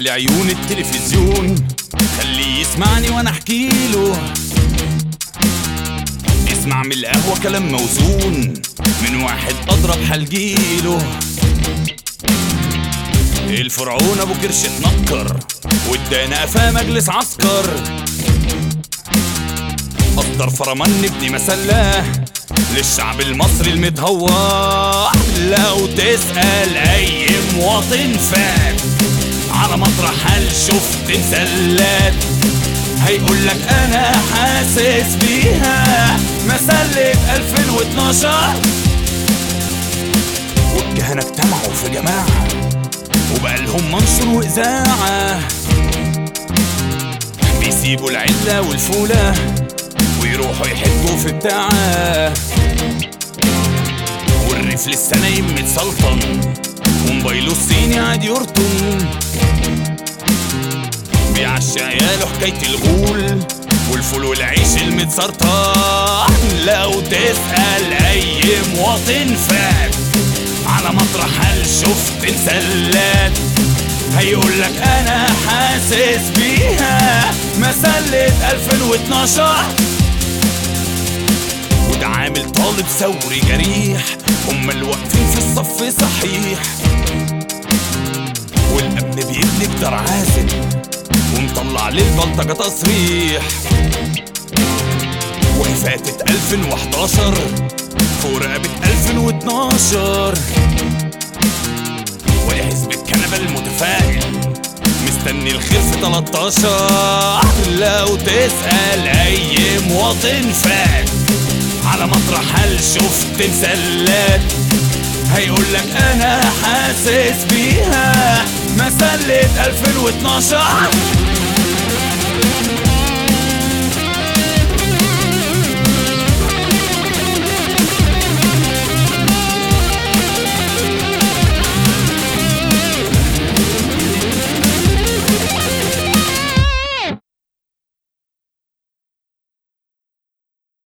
لعيون التلفزيون خليه يسمعني وانا احكي له اسمع من القهوة كلام موزون من واحد اضرب حلجيله الفرعون ابو كرش اتنكر وادانا قفاه مجلس عسكر اصدر فرمان ابن مسلاه للشعب المصري المتهور لو تسأل اي مواطن فات على مطرح هل شفت مسلات هيقول لك انا حاسس بيها مسلة 2012 والكهنة اجتمعوا في جماعة وبقى لهم منشر وإذاعة بيسيبوا العلة والفولة ويروحوا يحجوا في بتاعة والريف لسه نايم متسلطن وموبايله الصيني قاعد يرطن بيعشى عياله حكاية الغول والفول والعيش المتسرطن لو تسأل أي مواطن فات على مطرح هل شفت مسلات هيقول لك أنا حاسس بيها مسلة 2012 وده عامل طالب ثوري جريح هما اللي واقفين في الصف صحيح والأمن بيبني جدار عازل ومطلع للبلطجة تصريح وهي فاتت 2011 فوق رقبة 2012 ويا حزب الكنبة المتفائل مستني الخير في 13 لو تسأل أي مواطن فات على مطرح هل شفت مسلات هيقول لك أنا حاسس بيها مسلة 2012